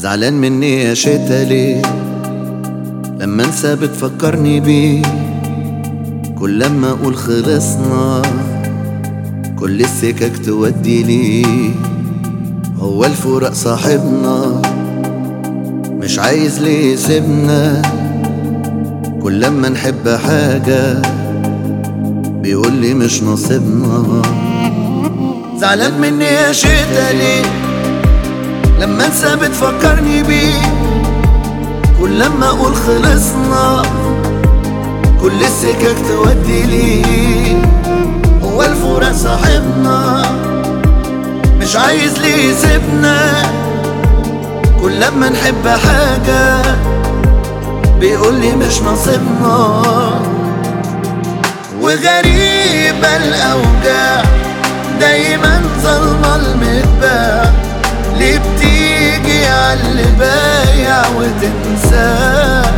زعلان مني يا شتا ليه لما انسى بتفكرني بيه كل لما اقول خلصنا كل السكك تودي ليه هو الفراق صاحبنا مش عايز ليه يسيبنا كل لما نحب حاجة بيقول لي مش نصيبنا زعلان مني يا شتا ليه لما انسى بتفكرني بيه كل لما اقول خلصنا كل السكك تودي ليه هو الفراق صاحبنا مش عايز ليه يسيبنا كل لما نحب حاجة بيقول لي مش نصيبنا وغريبة الأوجاع دايما ظلمة المتباع ليه بتيجي عاللي بايع وتنساه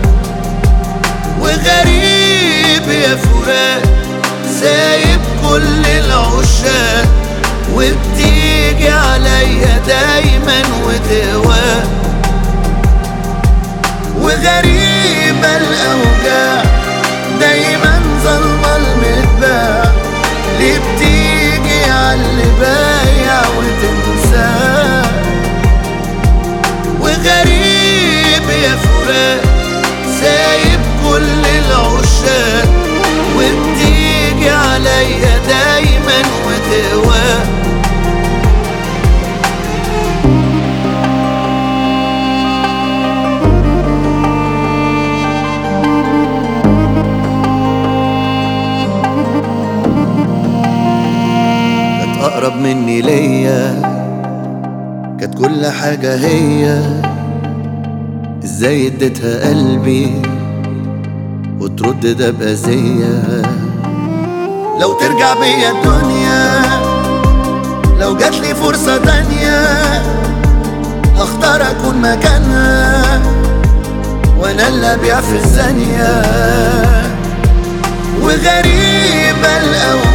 وغريب يا فراق سايب كل العشاق وبتيجي عليا دايما وتهواه وغريبة الأوجاع دايما ظلمة المتباع ليه بتيجي عاللي بايع وتنساه وغريب يا فراق سايب كل العشاق وبتيجي عليا دايما وتهواه كانت أقرب مني ليا كانت كل حاجة هي ازاي اديتها قلبي وترد ده بأذية لو ترجع بيا الدنيا لو جاتلي فرصة تانية هختار أكون مكانها وأنا اللي أبيع في الثانية وغريبة الأوقات